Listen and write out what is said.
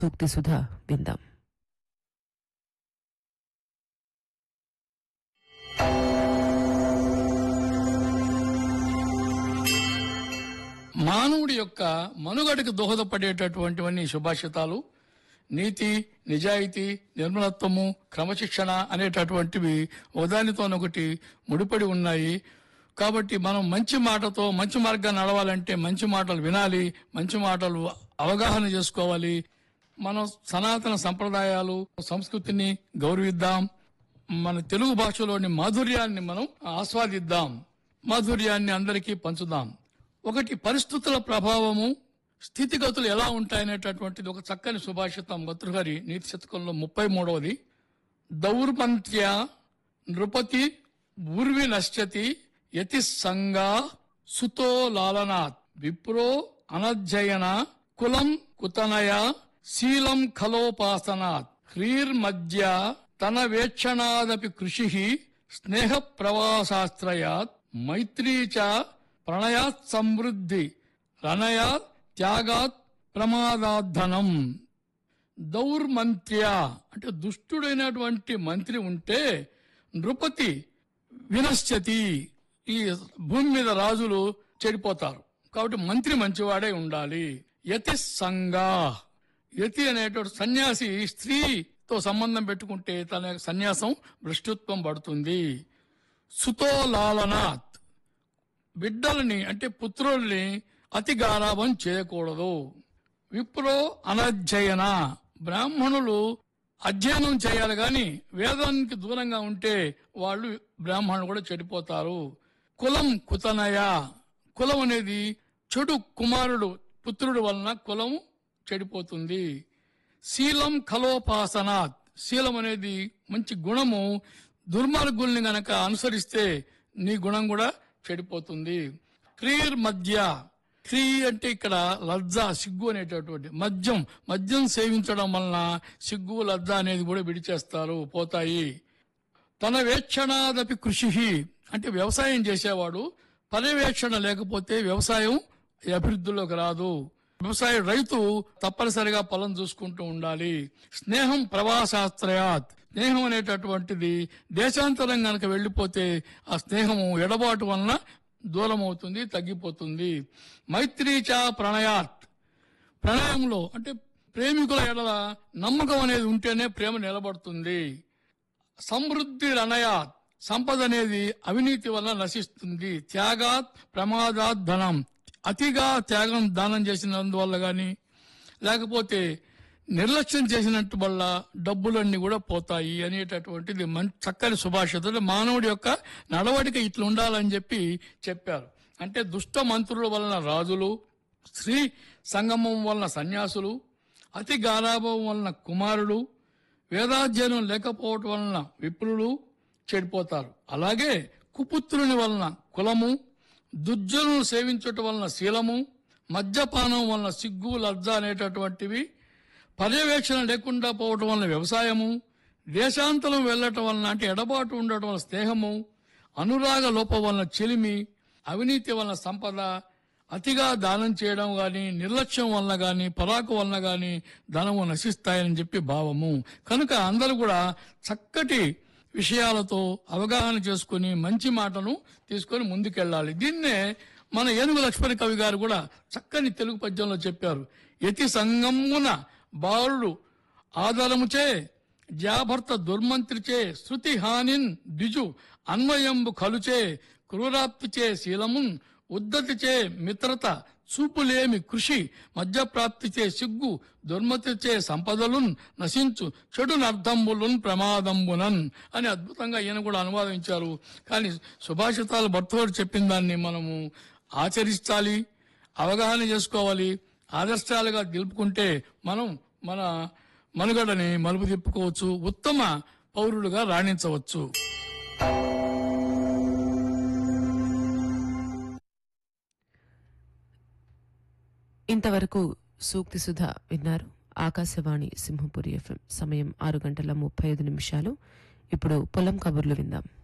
సూక్తి సుధా విందాం మానవుడి యొక్క మనుగడకు దోహదపడేటటువంటివన్నీ సుభాషితాలు నీతి నిజాయితీ నిర్మలత్వము క్రమశిక్షణ అనేటటువంటివి ఒకదానితోనొకటి ముడిపడి ఉన్నాయి కాబట్టి మనం మంచి మాటతో మంచి మార్గాన్ని నడవాలంటే మంచి మాటలు వినాలి మంచి మాటలు అవగాహన చేసుకోవాలి మనం సనాతన సంప్రదాయాలు సంస్కృతిని గౌరవిద్దాం మన తెలుగు భాషలోని మాధుర్యాన్ని మనం ఆస్వాదిద్దాం మాధుర్యాన్ని అందరికీ పంచుదాం ఒకటి పరిస్థితుల ప్రభావము స్థితిగతులు ఎలా ఉంటాయనేటటువంటిది ఒక చక్కని సుభాషితం భద్రగారి నీతి శతకంలో ముప్పై మూడవది దౌర్మంత్య నృపతి ఊర్వి నశ్యతి యతి సంగా సుతో లాలనాత్ విప్రో అనధ్యయన కులం కుతనయ శీలం ఖలోపాసనాత్ హ్రీర్మధ్య తన వేక్షణాదపి కృషి స్నేహ ప్రవాసాశ్రయాత్ మైత్రీ చ ప్రణయాత్ సమృద్ధి రణయాత్ త్యాగాత్ ప్రమాదాధనం దౌర్మంత్ర్య అంటే దుష్టుడైనటువంటి మంత్రి ఉంటే నృపతి వినశ్యతి ఈ భూమి మీద రాజులు చెడిపోతారు కాబట్టి మంత్రి మంచివాడే ఉండాలి యతి సంగా యతి అనేటువంటి సన్యాసి స్త్రీతో సంబంధం పెట్టుకుంటే తన యొక్క సన్యాసం భ్రష్టుత్వం పడుతుంది సుతో లాలనాత్ బిడ్డల్ని అంటే పుత్రుల్ని అతి గారాభం చేయకూడదు విప్రో అనధ్యయన బ్రాహ్మణులు అధ్యయనం చేయాలి గాని వేదానికి దూరంగా ఉంటే వాళ్ళు బ్రాహ్మణులు కూడా చెడిపోతారు కులం కుతనయ కులం అనేది చెడు కుమారుడు పుత్రుడు వలన కులం చెడిపోతుంది శీలం ఖలోపాసనాత్ శీలం అనేది మంచి గుణము దుర్మార్గుల్ని గనక అనుసరిస్తే నీ గుణం కూడా చెడిపోతుంది క్రీర్ మధ్య క్రీ అంటే ఇక్కడ లజ్జ సిగ్గు అనేటటువంటి మద్యం మద్యం సేవించడం వలన సిగ్గు లజ్జ అనేది కూడా విడిచేస్తారు పోతాయి తన వేక్షణాదపి కృషి అంటే వ్యవసాయం చేసేవాడు పర్యవేక్షణ లేకపోతే వ్యవసాయం అభివృద్ధిలోకి రాదు వ్యవసాయ రైతు తప్పనిసరిగా పొలం చూసుకుంటూ ఉండాలి స్నేహం ప్రవాసాశ్రయాత్ స్నేహం అనేటటువంటిది దేశాంతరం గనక వెళ్ళిపోతే ఆ స్నేహము ఎడబాటు వలన దూరం అవుతుంది తగ్గిపోతుంది మైత్రీచ ప్రణయాత్ ప్రణయంలో అంటే ప్రేమికుల ఎడల నమ్మకం అనేది ఉంటేనే ప్రేమ నిలబడుతుంది సమృద్ధి రణయాత్ సంపద అనేది అవినీతి వల్ల నశిస్తుంది త్యాగాత్ ప్రమాదాత్ ధనం అతిగా త్యాగం దానం చేసినందువల్ల గాని లేకపోతే నిర్లక్ష్యం చేసినట్టు వల్ల డబ్బులన్నీ కూడా పోతాయి అనేటటువంటిది మంచి చక్కని సుభాషితులు మానవుడి యొక్క నడవడిక ఇట్లా ఉండాలని చెప్పి చెప్పారు అంటే దుష్ట మంత్రుల వలన రాజులు స్త్రీ సంగమం వలన సన్యాసులు అతి గారాభం వలన కుమారుడు వేదాధ్యయనం లేకపోవటం వలన విప్రులు చెడిపోతారు అలాగే కుపుత్రుని వలన కులము దుర్జనులను సేవించటం వలన శీలము మద్యపానం వలన సిగ్గు లజ్జ అనేటటువంటివి పర్యవేక్షణ లేకుండా పోవటం వలన వ్యవసాయము దేశాంతరం వెళ్ళటం వలన అంటే ఎడబాటు ఉండటం వలన స్నేహము అనురాగ లోపం వలన చెలిమి అవినీతి వలన సంపద అతిగా దానం చేయడం గాని నిర్లక్ష్యం వలన గాని పరాకు వలన గాని ధనము నశిస్తాయని చెప్పి భావము కనుక అందరూ కూడా చక్కటి విషయాలతో అవగాహన చేసుకుని మంచి మాటను తీసుకొని ముందుకెళ్ళాలి దీన్నే మన ఏనుగు లక్ష్మణ కవి గారు కూడా చక్కని తెలుగు పద్యంలో చెప్పారు యతి సంగమున బాలుడు ఆధారముచే జాభర్త దుర్మంత్రిచే శృతి హానిన్ ద్విజు అన్వయంబు కలుచే క్రూరాప్తిచే శీలమున్ ఉద్దతిచే మిత్రత చూపులేమి కృషి మధ్యప్రాప్తిచే సిగ్గు దుర్మతిచే సంపదలున్ నశించు చెడు నర్ధంబులున్ ప్రమాదంబునన్ అని అద్భుతంగా ఈయన కూడా అనువాదించారు కానీ సుభాషితాలు భర్తవాడు చెప్పిన దాన్ని మనము ఆచరించాలి అవగాహన చేసుకోవాలి ఆదర్శాలుగా నిలుపుకుంటే మనం మన మనుగడని మలుపు తిప్పుకోవచ్చు ఉత్తమ పౌరులుగా రాణించవచ్చు ఇంతవరకు సూక్తి సుధ విన్నారు ఆకాశవాణి సింహపురి ఎఫ్ఎం సమయం ఆరు గంటల ముప్పై ఐదు నిమిషాలు ఇప్పుడు పొలం కబుర్లు విందాం